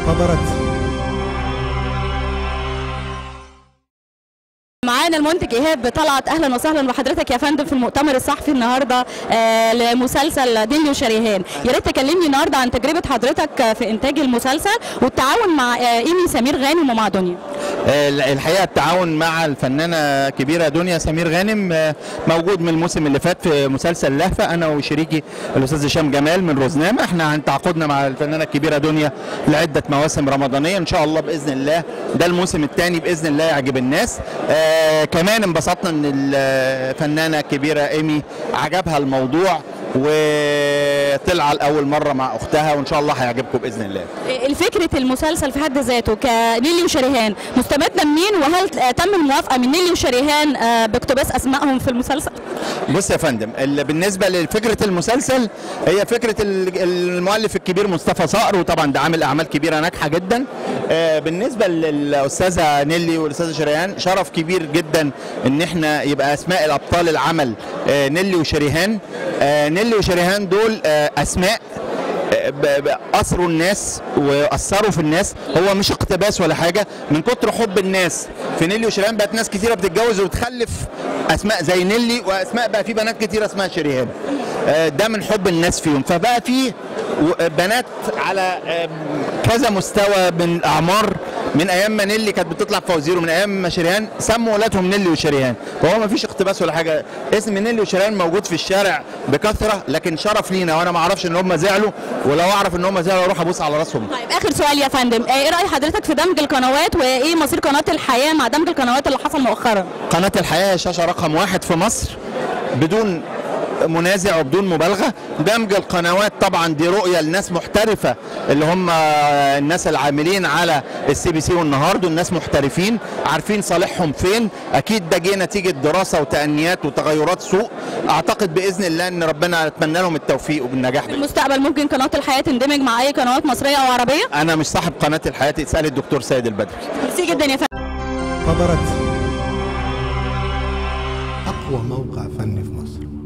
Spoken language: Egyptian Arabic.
انتظرت معانا المنتج ايهاب طلعت اهلا وسهلا بحضرتك يا فندم في المؤتمر الصحفي النهارده آه لمسلسل ديلي وشريهان يا ريت تكلمني النهارده عن تجربه حضرتك في انتاج المسلسل والتعاون مع آه ايمي سمير غانم ومع دنيا آه، الحقيقه التعاون مع الفنانه كبيره دنيا سمير غانم آه، موجود من الموسم اللي فات في مسلسل لهفه انا وشريكي الاستاذ هشام جمال من روزنامه احنا عن تعاقدنا مع الفنانه الكبيره دنيا لعده مواسم رمضانيه ان شاء الله باذن الله ده الموسم الثاني باذن الله يعجب الناس آه كمان انبسطنا ان الفنانه الكبيره ايمي عجبها الموضوع وطلع لاول مره مع اختها وان شاء الله هيعجبكم باذن الله آه، الفكره المسلسل في حد ذاته كنيلي وشريهان مستمده منين وهل آه، تم الموافقه من نيلي وشريهان آه، باقتباس اسمائهم في المسلسل بص يا فندم ال- بالنسبه لفكره المسلسل هي فكره ال- المؤلف الكبير مصطفى صقر وطبعا ده عامل اعمال كبيره ناجحه جدا آه، بالنسبه للاستاذه نيلي والاستاذه شريهان شرف كبير جدا ان احنا يبقى اسماء الابطال العمل آه، نيلي وشريهان آه، نيلي وشريهان دول آه، اسماء ب- ب- اثروا الناس واثروا في الناس هو مش اقتباس ولا حاجه من كتر حب الناس في نيلي وشريهان بقت ناس كتيره بتتجوز وتخلف اسماء زي نيلي واسماء بقى في بنات كتيره اسمها شريهان آه، ده من حب الناس فيهم فبقى في و- بنات على آه، كذا مستوى من الاعمار من ايام ما نيلي كانت بتطلع في فوازير ومن ايام ما شريهان سموا ولادهم نيلي وشريهان فهو ما فيش اقتباس ولا حاجه اسم نيلي وشريهان موجود في الشارع بكثره لكن شرف لينا وانا ما اعرفش ان هم زعلوا ولو اعرف ان هم زعلوا اروح ابوس على راسهم طيب اخر سؤال يا فندم آه، ايه راي حضرتك في دمج القنوات وايه مصير قناه الحياه مع دمج القنوات اللي حصل مؤخرا قناه الحياه هي شاشه رقم واحد في مصر بدون منازع وبدون مبالغه دمج القنوات طبعا دي رؤيه لناس محترفه اللي هم الناس العاملين على السي بي سي والنهار دول ناس محترفين عارفين صالحهم فين اكيد ده جه نتيجه دراسه وتأنيات وتغيرات سوق اعتقد باذن الله ان ربنا اتمنى لهم التوفيق وبالنجاح في المستقبل ممكن قناه الحياه تندمج مع اي قنوات مصريه او عربيه انا مش صاحب قناه الحياه اسال الدكتور سيد البدري ميرسي جدا يا فندم انتظرت أقوى موقع فني في مصر